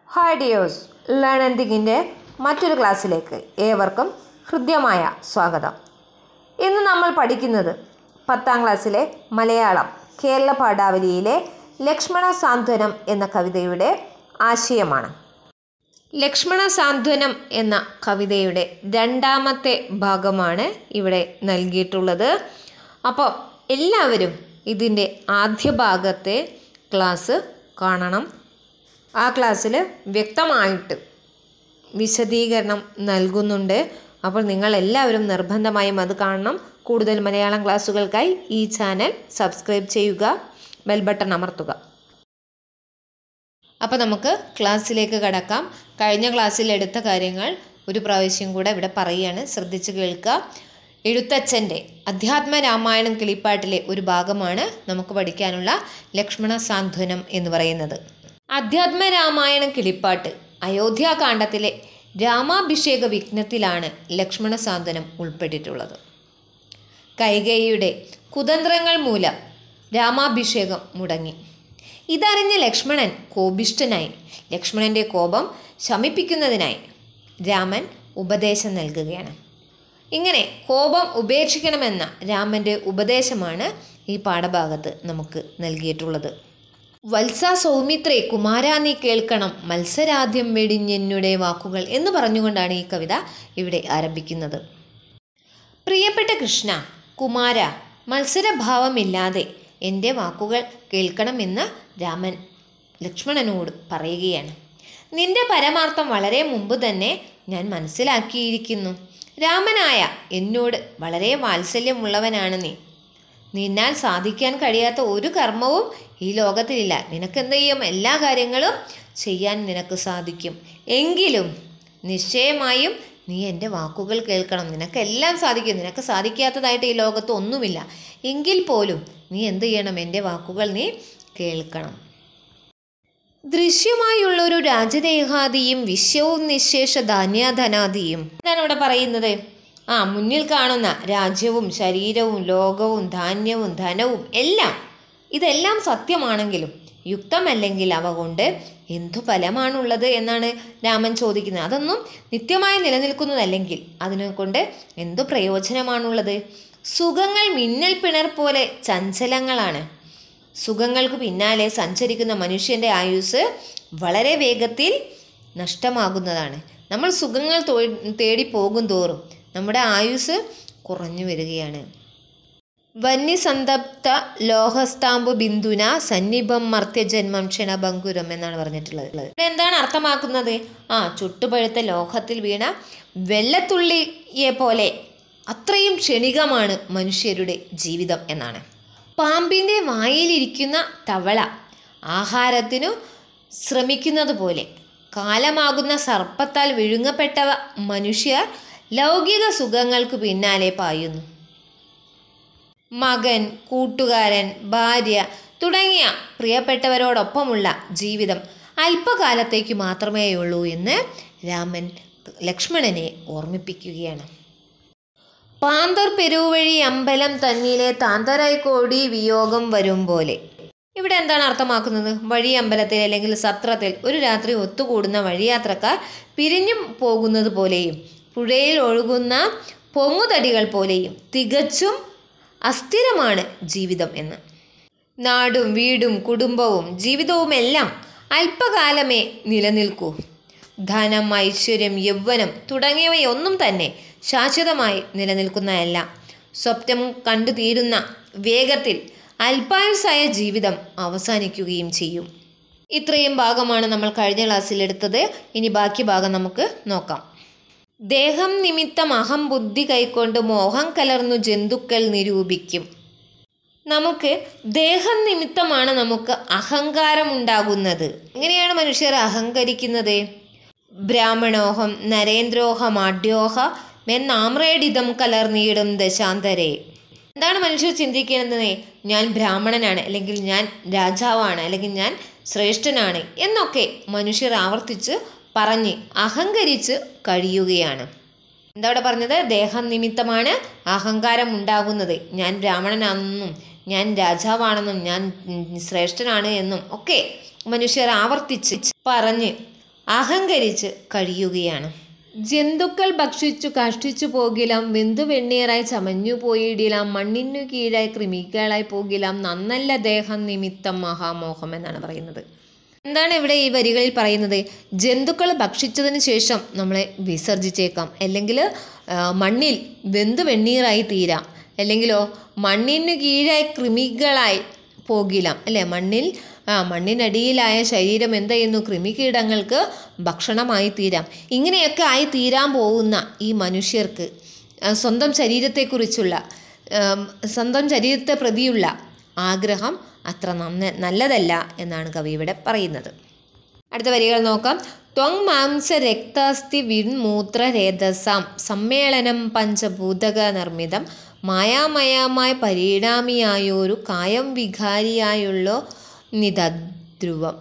hi ഡിയോസ് learn and തിങ്കിൻ്റെ മറ്റൊരു ക്ലാസ്സിലേക്ക് ഏവർക്കും ഹൃദ്യമായ സ്വാഗതം ഇന്ന് നമ്മൾ പഠിക്കുന്നത് പത്താം ക്ലാസ്സിലെ മലയാളം കേരള പാഠാവലിയിലെ ലക്ഷ്മണ സാന്ത്വനം എന്ന കവിതയുടെ ആശയമാണ് ലക്ഷ്മണ സാന്ത്വനം എന്ന കവിതയുടെ രണ്ടാമത്തെ ഭാഗമാണ് ഇവിടെ നൽകിയിട്ടുള്ളത് അപ്പോൾ എല്ലാവരും ഇതിൻ്റെ ആദ്യ ഭാഗത്തെ ക്ലാസ് കാണണം ആ ക്ലാസ്സിൽ വ്യക്തമായിട്ട് വിശദീകരണം നൽകുന്നുണ്ട് അപ്പോൾ നിങ്ങൾ എല്ലാവരും നിർബന്ധമായും അത് കാണണം കൂടുതൽ മലയാളം ക്ലാസ്സുകൾക്കായി ഈ ചാനൽ സബ്സ്ക്രൈബ് ചെയ്യുക ബെൽ ബട്ടൺ അമർത്തുക അപ്പോൾ നമുക്ക് ക്ലാസ്സിലേക്ക് കടക്കാം കഴിഞ്ഞ ക്ലാസ്സിൽ എടുത്ത കാര്യങ്ങൾ ഒരു പ്രാവശ്യം കൂടെ ഇവിടെ പറയുകയാണ് ശ്രദ്ധിച്ച് കേൾക്കുക എഴുത്തച്ഛൻ്റെ അധ്യാത്മ രാമായണം കിളിപ്പാട്ടിലെ ഒരു ഭാഗമാണ് നമുക്ക് പഠിക്കാനുള്ള ലക്ഷ്മണ സാന്ത്വനം എന്ന് പറയുന്നത് അധ്യാത്മ രാമായണം കിളിപ്പാട്ട് അയോധ്യാകാന്ഡത്തിലെ രാമാഭിഷേക വിഘ്നത്തിലാണ് ലക്ഷ്മണ സാന്ത്വനം ഉൾപ്പെട്ടിട്ടുള്ളത് കൈകേയിയുടെ കുതന്ത്രങ്ങൾ മൂലം രാമാഭിഷേകം മുടങ്ങി ഇതറിഞ്ഞ ലക്ഷ്മണൻ കോപിഷ്ഠനായി ലക്ഷ്മണൻ്റെ കോപം ശമിപ്പിക്കുന്നതിനായി രാമൻ ഉപദേശം നൽകുകയാണ് ഇങ്ങനെ കോപം ഉപേക്ഷിക്കണമെന്ന രാമൻ്റെ ഉപദേശമാണ് ഈ പാഠഭാഗത്ത് നമുക്ക് നൽകിയിട്ടുള്ളത് വത്സ സൗമിത്രേ കുമാരാ നീ കേൾക്കണം മത്സരാദ്യം വെടിഞ്ഞെന്നുടെ വാക്കുകൾ എന്ന് പറഞ്ഞുകൊണ്ടാണ് ഈ കവിത ഇവിടെ ആരംഭിക്കുന്നത് പ്രിയപ്പെട്ട കൃഷ്ണ കുമാര മത്സരഭാവമില്ലാതെ എൻ്റെ വാക്കുകൾ കേൾക്കണമെന്ന് രാമൻ ലക്ഷ്മണനോട് പറയുകയാണ് നിന്റെ പരമാർത്ഥം വളരെ മുമ്പ് തന്നെ ഞാൻ മനസ്സിലാക്കിയിരിക്കുന്നു രാമനായ എന്നോട് വളരെ വാത്സല്യമുള്ളവനാണ് നീ നിന്നാൽ സാധിക്കാൻ കഴിയാത്ത ഒരു കർമ്മവും ഈ ലോകത്തിലില്ല നിനക്കെന്ത് ചെയ്യും എല്ലാ കാര്യങ്ങളും ചെയ്യാൻ നിനക്ക് സാധിക്കും എങ്കിലും നിശ്ചയമായും നീ എൻ്റെ വാക്കുകൾ കേൾക്കണം നിനക്കെല്ലാം സാധിക്കും നിനക്ക് സാധിക്കാത്തതായിട്ട് ഈ ലോകത്ത് ഒന്നുമില്ല എങ്കിൽ പോലും നീ എന്ത് ചെയ്യണം എൻ്റെ വാക്കുകൾ നീ കേൾക്കണം ദൃശ്യമായുള്ളൊരു രാജദേഹാദിയും വിശ്വവും നിശേഷ ധാന്യാധനാദിയും ഇതാണ് ഇവിടെ പറയുന്നത് ആ മുന്നിൽ കാണുന്ന രാജ്യവും ശരീരവും ലോകവും ധാന്യവും ധനവും എല്ലാം ഇതെല്ലാം സത്യമാണെങ്കിലും യുക്തമല്ലെങ്കിൽ അവ കൊണ്ട് എന്തു ഫലമാണുള്ളത് എന്നാണ് രാമൻ ചോദിക്കുന്നത് അതൊന്നും നിത്യമായി നിലനിൽക്കുന്നതല്ലെങ്കിൽ അതിനെ കൊണ്ട് എന്തു പ്രയോജനമാണുള്ളത് സുഖങ്ങൾ മിന്നൽ പിണർ പോലെ ചഞ്ചലങ്ങളാണ് സുഖങ്ങൾക്ക് പിന്നാലെ സഞ്ചരിക്കുന്ന മനുഷ്യൻ്റെ ആയുസ് വളരെ വേഗത്തിൽ നഷ്ടമാകുന്നതാണ് നമ്മൾ സുഖങ്ങൾ തേടി പോകും തോറും നമ്മുടെ ആയുസ് കുറഞ്ഞു വരികയാണ് വന്യസന്തപ്ത ലോഹസ്താംബു ബിന്ദുന സന്നിഭം മർത്യജന്മം ക്ഷണഭങ്കുരം എന്നാണ് പറഞ്ഞിട്ടുള്ളത് ഇവിടെ എന്താണ് അർത്ഥമാക്കുന്നത് ആ ചുട്ടുപഴുത്ത ലോഹത്തിൽ വീണ വെള്ളത്തുള്ളിയെ പോലെ അത്രയും ക്ഷണികമാണ് മനുഷ്യരുടെ ജീവിതം എന്നാണ് പാമ്പിൻ്റെ വായിലിരിക്കുന്ന തവള ആഹാരത്തിനു ശ്രമിക്കുന്നത് പോലെ കാലമാകുന്ന സർപ്പത്താൽ വിഴുങ്ങപ്പെട്ട മനുഷ്യർ ലൗകിക സുഖങ്ങൾക്ക് പിന്നാലെ പായുന്നു മകൻ കൂട്ടുകാരൻ ഭാര്യ തുടങ്ങിയ പ്രിയപ്പെട്ടവരോടൊപ്പമുള്ള ജീവിതം അല്പകാലത്തേക്ക് മാത്രമേയുള്ളൂ എന്ന് രാമൻ ലക്ഷ്മണനെ ഓർമ്മിപ്പിക്കുകയാണ് പാന്തർ പെരുവഴി അമ്പലം തന്നിലെ താന്തരായിക്കോടി വിയോഗം വരും പോലെ ഇവിടെ എന്താണ് അർത്ഥമാക്കുന്നത് വഴി അമ്പലത്തിൽ അല്ലെങ്കിൽ സത്രത്തിൽ ഒരു രാത്രി ഒത്തുകൂടുന്ന വഴിയാത്രക്കാർ പിരിഞ്ഞു പോകുന്നത് പോലെയും പുഴയിൽ ഒഴുകുന്ന പൊങ്ങുതടികൾ പോലെയും തികച്ചും അസ്ഥിരമാണ് ജീവിതം എന്ന് നാടും വീടും കുടുംബവും ജീവിതവുമെല്ലാം അല്പകാലമേ നിലനിൽക്കൂ ധനം ഐശ്വര്യം യൗവനം തുടങ്ങിയവയൊന്നും തന്നെ ശാശ്വതമായി നിലനിൽക്കുന്നതല്ല സ്വപ്നം കണ്ടു തീരുന്ന വേഗത്തിൽ അല്പായുസായ ജീവിതം അവസാനിക്കുകയും ചെയ്യും ഇത്രയും ഭാഗമാണ് നമ്മൾ കഴിഞ്ഞ ക്ലാസ്സിൽ എടുത്തത് ഇനി ബാക്കി ഭാഗം നമുക്ക് നോക്കാം ദേഹം നിമിത്തം അഹം ബുദ്ധി കൈക്കൊണ്ട് മോഹം കലർന്നു ജന്തുക്കൾ നിരൂപിക്കും നമുക്ക് ദേഹം നിമിത്തമാണ് നമുക്ക് അഹങ്കാരം ഉണ്ടാകുന്നത് എങ്ങനെയാണ് മനുഷ്യർ അഹങ്കരിക്കുന്നത് ബ്രാഹ്മണോഹം നരേന്ദ്രോഹം ആഢ്യോഹ മെന്നാമ്രേഡിതം കലർന്നിയിടും ദശാന്തരെ എന്താണ് മനുഷ്യർ ചിന്തിക്കുന്നത് ഞാൻ ബ്രാഹ്മണനാണ് അല്ലെങ്കിൽ ഞാൻ രാജാവാണ് അല്ലെങ്കിൽ ഞാൻ ശ്രേഷ്ഠനാണ് എന്നൊക്കെ മനുഷ്യർ ആവർത്തിച്ച് പറഞ്ഞ് അഹങ്കരിച്ച് കഴിയുകയാണ് എന്താ ഇവിടെ പറഞ്ഞത് ദേഹം നിമിത്തമാണ് അഹങ്കാരം ഉണ്ടാകുന്നത് ഞാൻ ബ്രാഹ്മണനാണെന്നും ഞാൻ രാജാവാണെന്നും ഞാൻ ശ്രേഷ്ഠനാണ് എന്നും ഒക്കെ മനുഷ്യർ ആവർത്തിച്ച് പറഞ്ഞ് അഹങ്കരിച്ച് കഴിയുകയാണ് ജന്തുക്കൾ ഭക്ഷിച്ചു കഷ്ടിച്ചു പോകിലാം വെന്തു വെണ്ണീറായി ചമഞ്ഞു പോയിടിലാം മണ്ണിനു കീഴായി കൃമികളായി പോകിലാം നന്നല്ല ദേഹം നിമിത്തം മഹാമോഹം എന്നാണ് പറയുന്നത് എന്താണ് ഇവിടെ ഈ വരികളിൽ പറയുന്നത് ജന്തുക്കൾ ഭക്ഷിച്ചതിന് ശേഷം നമ്മളെ വിസർജിച്ചേക്കാം അല്ലെങ്കിൽ ആ, മണ്ണിൽ വെന്തു വെണ്ണീറായി തീരാം അല്ലെങ്കിലോ മണ്ണിനു കീഴായി കൃമികളായി പോകിലാം അല്ലേ മണ്ണിൽ ആ മണ്ണിനടിയിലായ ശരീരം എന്ത് ചെയ്യുന്നു കൃമികീടങ്ങൾക്ക് ഭക്ഷണമായി തീരാം ഇങ്ങനെയൊക്കെ ആയി തീരാൻ പോകുന്ന ഈ മനുഷ്യർക്ക് ആ, സ്വന്തം ശരീരത്തെക്കുറിച്ചുള്ള ആം, സ്വന്തം ശരീരത്തെ പ്രതിയുള്ള ആഗ്രഹം അത്ര നന്ന നല്ലതല്ല എന്നാണ് കവി ഇവിടെ പറയുന്നത് അടുത്ത വരികൾ നോക്കാം ത്വങ് മാംസ രക്താസ്തി വിൺമൂത്ര രേതസാം സമ്മേളനം പഞ്ചഭൂതക നിർമ്മിതം മായാമയമായ പരിണാമിയായൊരു കായം വികാരിയായുള്ള നിതദ്രുവം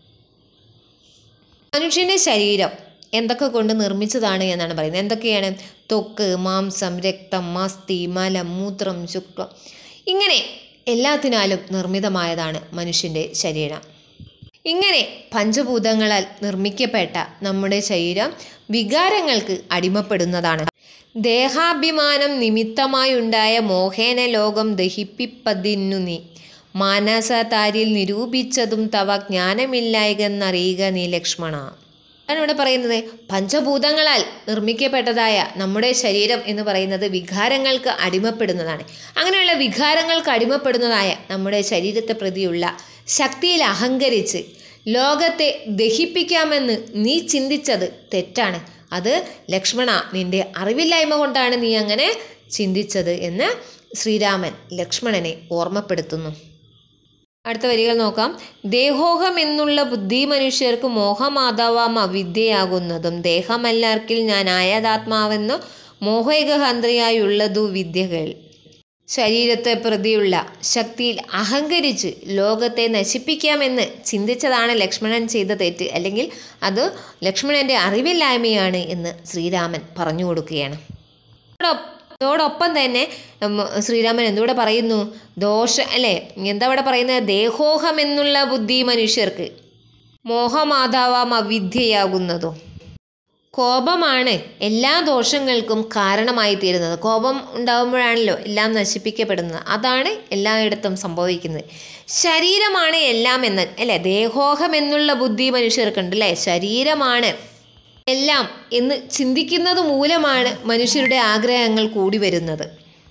മനുഷ്യൻ്റെ ശരീരം എന്തൊക്കെ കൊണ്ട് നിർമ്മിച്ചതാണ് എന്നാണ് പറയുന്നത് എന്തൊക്കെയാണ് ത്വക്ക് മാംസം രക്തം അസ്ഥി മലം മൂത്രം ശുക്ലം ഇങ്ങനെ എല്ലാത്തിനാലും നിർമ്മിതമായതാണ് മനുഷ്യൻ്റെ ശരീരം ഇങ്ങനെ പഞ്ചഭൂതങ്ങളാൽ നിർമ്മിക്കപ്പെട്ട നമ്മുടെ ശരീരം വികാരങ്ങൾക്ക് അടിമപ്പെടുന്നതാണ് ദേഹാഭിമാനം നിമിത്തമായുണ്ടായ മോഹേന ലോകം ദഹിപ്പിപ്പതിന്നു നീ മാനസതാരിൽ നിരൂപിച്ചതും തവ ജ്ഞാനമില്ലായകെന്നറിയുക നീ ലക്ഷ്മണ ആണ് ഇവിടെ പറയുന്നത് പഞ്ചഭൂതങ്ങളാൽ നിർമ്മിക്കപ്പെട്ടതായ നമ്മുടെ ശരീരം എന്ന് പറയുന്നത് വികാരങ്ങൾക്ക് അടിമപ്പെടുന്നതാണ് അങ്ങനെയുള്ള വികാരങ്ങൾക്ക് അടിമപ്പെടുന്നതായ നമ്മുടെ ശരീരത്തെ പ്രതിയുള്ള ശക്തിയിൽ അഹങ്കരിച്ച് ലോകത്തെ ദഹിപ്പിക്കാമെന്ന് നീ ചിന്തിച്ചത് തെറ്റാണ് അത് ലക്ഷ്മണ നിന്റെ അറിവില്ലായ്മ കൊണ്ടാണ് നീ അങ്ങനെ ചിന്തിച്ചത് എന്ന് ശ്രീരാമൻ ലക്ഷ്മണനെ ഓർമ്മപ്പെടുത്തുന്നു അടുത്ത വരികൾ നോക്കാം ദേഹോഹം എന്നുള്ള ബുദ്ധി മനുഷ്യർക്ക് മോഹമാതാവാം അവിദ്യയാകുന്നതും ദേഹമല്ലാർക്കിൽ ഞാൻ ആയതാത്മാവെന്ന് മോഹൈകഹന്ത്രിയായുള്ളതു വിദ്യകൾ ശരീരത്തെ പ്രതിയുള്ള ശക്തിയിൽ അഹങ്കരിച്ച് ലോകത്തെ നശിപ്പിക്കാമെന്ന് ചിന്തിച്ചതാണ് ലക്ഷ്മണൻ ചെയ്ത തെറ്റ് അല്ലെങ്കിൽ അത് ലക്ഷ്മണൻ്റെ അറിവില്ലായ്മയാണ് എന്ന് ശ്രീരാമൻ പറഞ്ഞു കൊടുക്കുകയാണ് അതോടൊപ്പം- അതോടൊപ്പം തന്നെ ഉം, ശ്രീരാമൻ എന്തുകൂടെ പറയുന്നു ദോഷ അല്ലേ എന്താ ഇവിടെ പറയുന്നത് ദേഹോഹം എന്നുള്ള ബുദ്ധി മനുഷ്യർക്ക് മോഹമാതാവാം അവിദ്യയാകുന്നതോ കോപമാണ് എല്ലാ ദോഷങ്ങൾക്കും കാരണമായി തീരുന്നത് കോപം ഉണ്ടാകുമ്പോഴാണല്ലോ എല്ലാം നശിപ്പിക്കപ്പെടുന്നത് അതാണ് എല്ലായിടത്തും സംഭവിക്കുന്നത് ശരീരമാണ് എല്ലാം എന്ന് അല്ലേ ദേഹോഹം എന്നുള്ള ബുദ്ധി മനുഷ്യർക്കുണ്ട് അല്ലേ ശരീരമാണ് എല്ലാം എന്ന് ചിന്തിക്കുന്നത് മൂലമാണ് മനുഷ്യരുടെ ആഗ്രഹങ്ങൾ കൂടി വരുന്നത്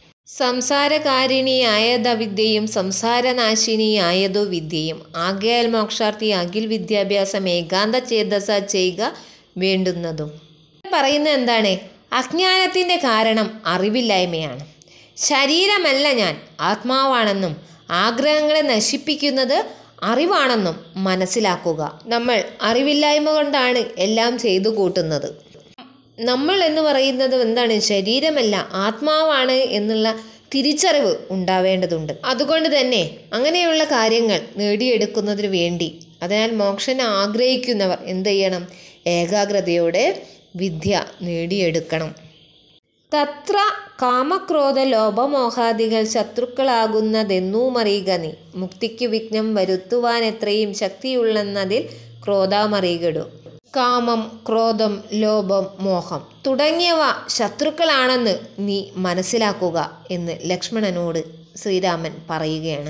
സംസാരകാരിണിയായത വിദ്യയും സംസാരനാശിനിയായതോ വിദ്യയും ആകയാൽ മോക്ഷാർത്ഥി അഖിൽ വിദ്യാഭ്യാസം ഏകാന്ത ചേതസ ചെയ്യുക വേണ്ടുന്നതും പറയുന്നത് എന്താണ് അജ്ഞാനത്തിൻ്റെ കാരണം അറിവില്ലായ്മയാണ് ശരീരമല്ല ഞാൻ ആത്മാവാണെന്നും ആഗ്രഹങ്ങളെ നശിപ്പിക്കുന്നത് അറിവാണെന്നും മനസ്സിലാക്കുക നമ്മൾ അറിവില്ലായ്മ കൊണ്ടാണ് എല്ലാം ചെയ്തു കൂട്ടുന്നത് നമ്മൾ എന്ന് പറയുന്നത് എന്താണ് ശരീരമല്ല ആത്മാവാണ് എന്നുള്ള തിരിച്ചറിവ് ഉണ്ടാവേണ്ടതുണ്ട് അതുകൊണ്ട് തന്നെ അങ്ങനെയുള്ള കാര്യങ്ങൾ നേടിയെടുക്കുന്നതിന് വേണ്ടി അതിനാൽ മോക്ഷൻ ആഗ്രഹിക്കുന്നവർ എന്ത് ചെയ്യണം ഏകാഗ്രതയോടെ വിദ്യ നേടിയെടുക്കണം തത്ര കാമക്രോധ ലോഭമോഹാദികൾ ശത്രുക്കളാകുന്നതെന്നൂമറിയുക നീ മുക്തിക്ക് വിഘ്നം വരുത്തുവാൻ എത്രയും ശക്തിയുള്ളെന്നതിൽ ക്രോധാമറിയികടു കാമം ക്രോധം ലോഭം മോഹം തുടങ്ങിയവ ശത്രുക്കളാണെന്ന് നീ മനസ്സിലാക്കുക എന്ന് ലക്ഷ്മണനോട് ശ്രീരാമൻ പറയുകയാണ്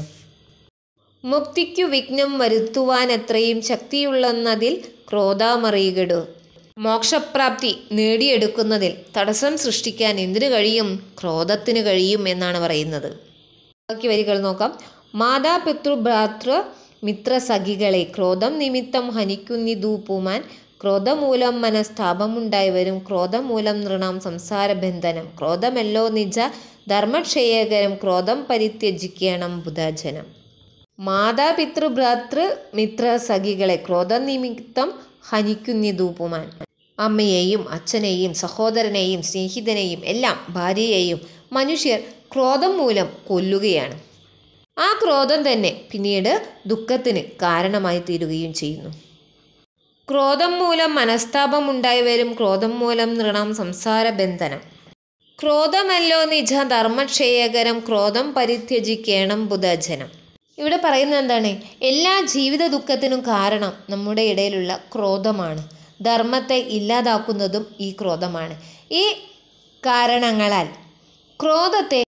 മുക്തിക്കു വിഘ്നം വരുത്തുവാൻ എത്രയും ശക്തിയുള്ളെന്നതിൽ ക്രോധാമറിയുകടു മോക്ഷപ്രാപ്തി നേടിയെടുക്കുന്നതിൽ തടസ്സം സൃഷ്ടിക്കാൻ എന്തിനു കഴിയും ക്രോധത്തിന് കഴിയും എന്നാണ് പറയുന്നത് ബാക്കി വരികൾ നോക്കാം മാതാപിതൃ ഭ്രാതൃ മിത്രസഖികളെ ക്രോധം നിമിത്തം ഹനിക്കുന്നിതൂപ്പുമാൻ ക്രോധമൂലം മനസ്താപമുണ്ടായി വരും ക്രോധമൂലം നൃണാം സംസാരബന്ധനം ക്രോധമല്ലോ നിജ ധർമ്മക്ഷയകരം ക്രോധം പരിത്യജിക്കണം ബുധജനം മാതാപിതൃ ഭ്രാതൃ മിത്ര സഖികളെ ക്രോധനിമിത്തം ഹനിക്കുന്നിതൂപ്പുമാൻ അമ്മയെയും അച്ഛനെയും സഹോദരനെയും സ്നേഹിതനെയും എല്ലാം ഭാര്യയെയും മനുഷ്യർ ക്രോധം മൂലം കൊല്ലുകയാണ് ആ ക്രോധം തന്നെ പിന്നീട് ദുഃഖത്തിന് കാരണമായി തീരുകയും ചെയ്യുന്നു ക്രോധം മൂലം മനസ്താപം ഉണ്ടായി വരും ക്രോധം മൂലം നൃണം സംസാര ബന്ധനം ക്രോധമല്ലോ നിജ ധർമ്മക്ഷയകരം ക്രോധം പരിത്യജിക്കേണം ബുധജനം ഇവിടെ പറയുന്നത് എന്താണ് എല്ലാ ജീവിത ദുഃഖത്തിനും കാരണം നമ്മുടെ ഇടയിലുള്ള ക്രോധമാണ് ധർമ്മത്തെ ഇല്ലാതാക്കുന്നതും ഈ ക്രോധമാണ് ഈ കാരണങ്ങളാൽ ക്രോധത്തെ